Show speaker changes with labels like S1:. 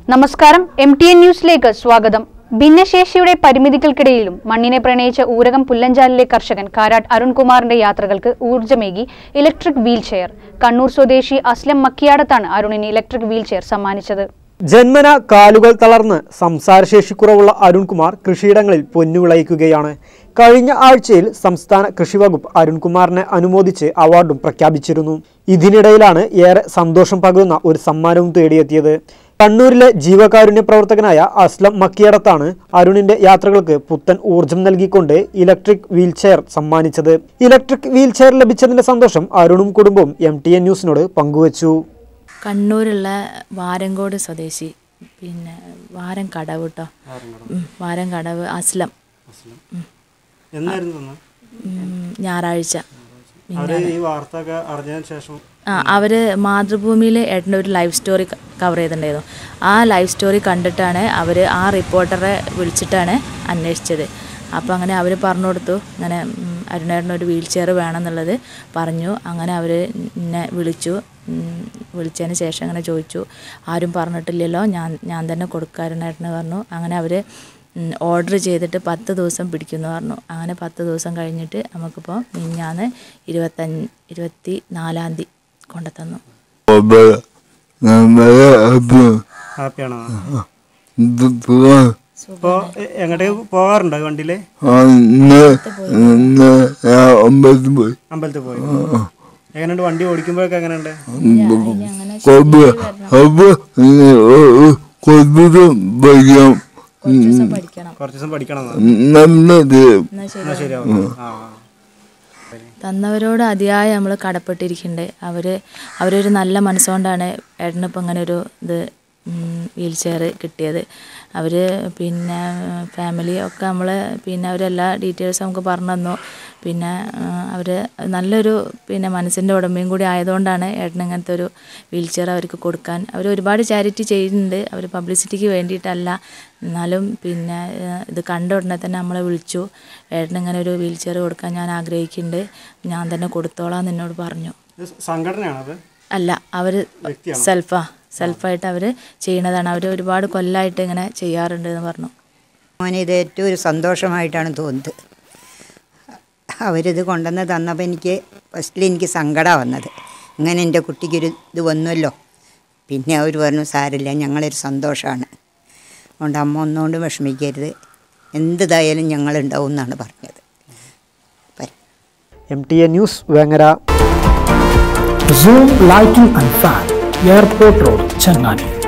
S1: നമസ്കാരം M T N ന്യൂസിലേക്ക് സ്വാഗതം ഭിന്നശേഷിയുടെ പരിമിതികൾക്കിടയിലും മണ്ണിനെ പ്രണയിച്ച ഊരകം പുല്ലഞ്ചാലിലെ കർഷകൻ കാരാട്ട് അരുൺകുമാറിന്റെ യാത്രകൾക്ക് ഊർജ്ജമേകി ഇലക്ട്രിക് വീൽ ചെയർ കണ്ണൂർ സ്വദേശി അസ്ലം മക്കിയാടത്താണ് അരുണിന് ഇലക്ട്രിക് വീൽ ചെയർ സമ്മാനിച്ചത്
S2: ജന്മന കാലുകൾ തളർന്ന് സംസാരശേഷി കുറവുള്ള അരുൺകുമാർ കൃഷിയിടങ്ങളിൽ പൊന്നുവിളയിക്കുകയാണ് കഴിഞ്ഞ ആഴ്ചയിൽ സംസ്ഥാന കൃഷി വകുപ്പ് അരുൺകുമാറിനെ അനുമോദിച്ച് അവാർഡും പ്രഖ്യാപിച്ചിരുന്നു ഇതിനിടയിലാണ് ഏറെ സന്തോഷം പകരുന്ന ഒരു സമ്മാനവും തേടിയെത്തിയത് കണ്ണൂരിലെ ജീവകാരുണ്യ പ്രവർത്തകനായ അസ്ലം മക്കിയടത്താണ് അരുണിന്റെ യാത്രകൾക്ക് പുത്തൻ ഊർജം നൽകിക്കൊണ്ട് ഇലക്ട്രിക് വീൽ ചെയർ സമ്മാനിച്ചത് ഇലക്ട്രിക് വീൽ ചെയർ ലഭിച്ചതിന്റെ സന്തോഷം അരുണും കുടുംബവും എം ടി എൻ ന്യൂസിനോട് പങ്കുവച്ചു
S3: കണ്ണൂരുള്ള വാരങ്കോട് സ്വദേശി പിന്നെ വാരം കടവ് കേട്ടോ ഉം, വാരം കടവ് അസ്ലം
S2: എന്നായിരുന്നു
S3: ഉം, ഞായറാഴ്ച
S2: അവര് ഈ വാർത്ത ഒക്കെ അറിഞ്ഞതിന് ശേഷം
S3: ആ അവർ മാതൃഭൂമിയിൽ ഏട്ടൻ്റെ ഒരു ലൈഫ് സ്റ്റോറി കവർ ചെയ്തിട്ടുണ്ടായിരുന്നു ആ ലൈഫ് സ്റ്റോറി കണ്ടിട്ടാണ് അവർ ആ റിപ്പോർട്ടറെ വിളിച്ചിട്ടാണ് അന്വേഷിച്ചത് അപ്പോൾ അങ്ങനെ അവർ പറഞ്ഞു കൊടുത്തു അങ്ങനെ ഉം, അരുണേട്ടന് ഒരു വീൽ ചെയർ വേണമെന്നുള്ളത് പറഞ്ഞു അങ്ങനെ അവർ എന്നെ വിളിച്ചു ഉം, വിളിച്ചതിന് ശേഷം അങ്ങനെ ചോദിച്ചു ആരും പറഞ്ഞിട്ടില്ലല്ലോ ഞാൻ ഞാൻ തന്നെ കൊടുക്കാം അരുണേട്ടന് പറഞ്ഞു അങ്ങനെ അവർ ഓർഡർ ചെയ്തിട്ട് പത്ത് ദിവസം പിടിക്കുമെന്ന് പറഞ്ഞു അങ്ങനെ പത്ത് ദിവസം കഴിഞ്ഞിട്ട് നമുക്കിപ്പോൾ മിഞ്ഞാന്ന് ഇരുപത്തഞ്ച് ഇരുപത്തി നാലാം തീയതി കൊണ്ടുതന്നു
S2: ഹാപ്പിയാണോ ഇപ്പോ എങ്ങോട്ടേക്ക് പോകാറുണ്ടോ ഈ വണ്ടിയില് അമ്പലത്തിൽ പോയി എങ്ങനെയുണ്ട് വണ്ടി ഓടിക്കുമ്പോഴൊക്കെ എങ്ങനെയുണ്ട്
S3: കുറച്ച് ദിവസം പഠിക്കണം
S2: കുറച്ച് ദിവസം പഠിക്കണം
S3: എന്നാൽ ശരി
S2: എന്നാ ശരിയാവും ആ
S3: തന്നവരോട് അതിയായ നമ്മൾ കടപ്പെട്ടിരിക്കുന്നുണ്ട് അവർ അവരൊരു നല്ല മനസ്സുകൊണ്ടാണ് ഏട്ടനിപ്പോൾ അങ്ങനെ ഒരു ഇത് വീൽ ചെയർ കിട്ടിയത് അവർ പിന്നെ ഫാമിലി ഒക്കെ നമ്മൾ പിന്നെ അവരെല്ലാ ഡീറ്റെയിൽസും നമുക്ക് പറഞ്ഞു തന്നു പിന്നെ അവർ നല്ലൊരു പിന്നെ മനസ്സിൻ്റെ ഉടമയും കൂടി ആയതുകൊണ്ടാണ് ഏട്ടൻ ഇങ്ങനത്തെ ഒരു വീൽ ചെയർ അവർക്ക് കൊടുക്കാൻ അവർ ഒരുപാട് ചാരിറ്റി ചെയ്യുന്നുണ്ട് അവർ പബ്ലിസിറ്റിക്ക് വേണ്ടിയിട്ടല്ല എന്നാലും പിന്നെ ഏഹ്, ഇത് കണ്ട ഉടനെ തന്നെ നമ്മളെ വിളിച്ചു ഏട്ടൻ ഇങ്ങനെ ഒരു വീൽ ചെയർ കൊടുക്കാൻ ഞാൻ ആഗ്രഹിക്കുന്നുണ്ട് ഞാൻ തന്നെ കൊടുത്തോളാം എന്ന് എന്നോട് പറഞ്ഞു
S2: ഇത് സംഘടനയാണോ അത്
S3: അല്ല അവർ സെൽഫാ സെൽഫായിട്ട് അവർ ചെയ്യണതാണ് അവർ ഒരുപാട് കൊല്ലമായിട്ട് ഇങ്ങനെ ചെയ്യാറുണ്ട് എന്ന് പറഞ്ഞു
S4: മോനെ ഇത് ഏറ്റവും ഒരു സന്തോഷമായിട്ടാണ് തോന്നുന്നത് അവരിത് കൊണ്ടുവന്ന് തന്നപ്പോൾ എനിക്ക് ഫസ്റ്റിൽ എനിക്ക് സങ്കടമാണ് വന്നത് ഇങ്ങനെ എൻ്റെ കുട്ടിക്കൊരു ഇത് വന്നല്ലോ പിന്നെ അവർ പറഞ്ഞു സാരില്ല ഞങ്ങളൊരു സന്തോഷമാണ് അതുകൊണ്ട് അമ്മ ഒന്നുകൊണ്ട് വിഷമിക്കരുത് എന്തിതായാലും ഞങ്ങളുണ്ടാവും എന്നാണ് പറഞ്ഞത് പര
S2: M T N news Vengara
S5: Zoom Lighting and Fan, Airport Road, Chennai.